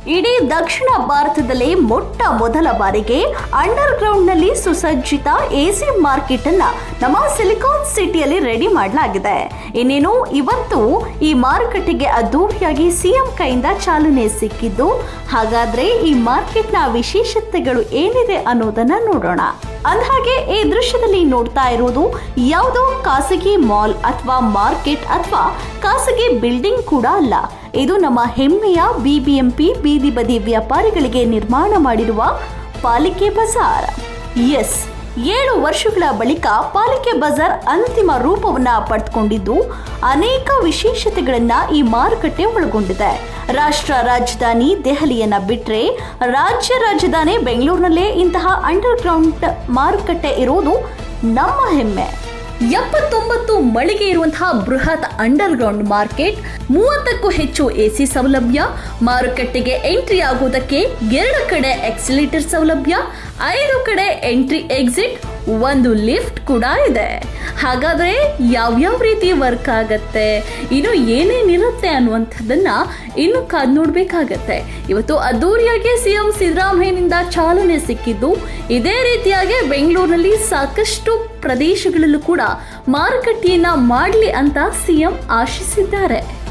ಇಡೀ ದಕ್ಷಿಣ ಭಾರತದಲ್ಲಿ ಮೊಟ್ಟ ಮೊದಲ ಬಾರಿಗೆ ಅಂಡರ್ ಗ್ರೌಂಡ್ನಲ್ಲಿ ಸುಸಜ್ಜಿತ ಎಸಿ ಮಾರ್ಕೆಟ್ ಅನ್ನ ನಮ್ಮ ಸಿಲಿಕಾನ್ ಸಿಟಿಯಲ್ಲಿ ರೆಡಿ ಮಾಡಲಾಗಿದೆ ಇನ್ನೇನು ಇವತ್ತು ಈ ಮಾರುಕಟ್ಟೆಗೆ ಅದ್ದೂರಿಯಾಗಿ ಸಿಎಂ ಕೈಯಿಂದ ಚಾಲನೆ ಸಿಕ್ಕಿದ್ದು ಹಾಗಾದ್ರೆ ಈ ಮಾರ್ಕೆಟ್ನ ವಿಶೇಷತೆಗಳು ಏನಿದೆ ಅನ್ನೋದನ್ನ ನೋಡೋಣ ಅಂದಹಾಗೆ ಈ ದೃಶ್ಯದಲ್ಲಿ ನೋಡ್ತಾ ಇರೋದು ಯಾವುದೋ ಖಾಸಗಿ ಮಾಲ್ ಅಥವಾ ಮಾರ್ಕೆಟ್ ಅಥವಾ ಖಾಸಗಿ ಬಿಲ್ಡಿಂಗ್ ಕೂಡ ಅಲ್ಲ ಇದು ನಮ್ಮ ಹೆಮ್ಮೆಯ ಬಿಬಿಎಂಪಿ ಬೀದಿ ಬದಿ ವ್ಯಾಪಾರಿಗಳಿಗೆ ನಿರ್ಮಾಣ ಮಾಡಿರುವ ಪಾಲಿಕೆ ಬಜಾರ್ ಎಸ್ ಏಳು ವರ್ಷಗಳ ಬಳಿಕ ಪಾಲಿಕೆ ಬಜಾರ್ ಅಂತಿಮ ರೂಪವನ್ನ ಪಡೆದುಕೊಂಡಿದ್ದು ಅನೇಕ ವಿಶೇಷತೆಗಳನ್ನ ಈ ಮಾರುಕಟ್ಟೆ ಒಳಗೊಂಡಿದೆ ರಾಷ್ಟ್ರ ರಾಜಧಾನಿ ದೆಹಲಿಯನ್ನ ಬಿಟ್ರೆ ರಾಜ್ಯ ರಾಜಧಾನಿ ಬೆಂಗಳೂರಿನಲ್ಲೇ ಇಂತಹ ಅಂಡರ್ ಗ್ರೌಂಡ್ ಮಾರುಕಟ್ಟೆ ಇರುವುದು ನಮ್ಮ ಹೆಮ್ಮೆ ಎಪ್ಪತ್ತೊಂಬತ್ತು ಮಳಿಗೆ ಇರುವಂತಹ ಬೃಹತ್ ಅಂಡರ್ ಗ್ರೌಂಡ್ ಮಾರ್ಕೆಟ್ ಮೂವತ್ತಕ್ಕೂ ಹೆಚ್ಚು ಎಸಿ ಸೌಲಭ್ಯ ಮಾರುಕಟ್ಟೆಗೆ ಎಂಟ್ರಿ ಆಗುವುದಕ್ಕೆ ಎರಡು ಕಡೆ ಎಕ್ಸಿಲೇಟರ್ ಸೌಲಭ್ಯ ಐದು ಕಡೆ ಎಂಟ್ರಿ ಎಕ್ಸಿಟ್ ಒಂದು ಲಿಫ್ಟ್ ಕೂಡ ಇದೆ ಹಾಗಾದ್ರೆ ಯಾವ್ಯಾವ ರೀತಿ ವರ್ಕ್ ಆಗತ್ತೆ ಇನ್ನು ಏನೇನಿರುತ್ತೆ ಅನ್ನುವಂಥದ್ದನ್ನ ಇನ್ನು ಕಾದ್ ನೋಡ್ಬೇಕಾಗತ್ತೆ ಇವತ್ತು ಅದ್ದೂರಿಯಾಗಿ ಸಿಎಂ ಸಿದ್ದರಾಮಯ್ಯನಿಂದ ಚಾಲನೆ ಸಿಕ್ಕಿದ್ದು ಇದೇ ರೀತಿಯಾಗಿ ಬೆಂಗಳೂರಿನಲ್ಲಿ ಸಾಕಷ್ಟು ಪ್ರದೇಶಗಳಲ್ಲೂ ಕೂಡ ಮಾರುಕಟ್ಟೆಯನ್ನ ಮಾಡಲಿ ಅಂತ ಸಿಎಂ ಆಶಿಸಿದ್ದಾರೆ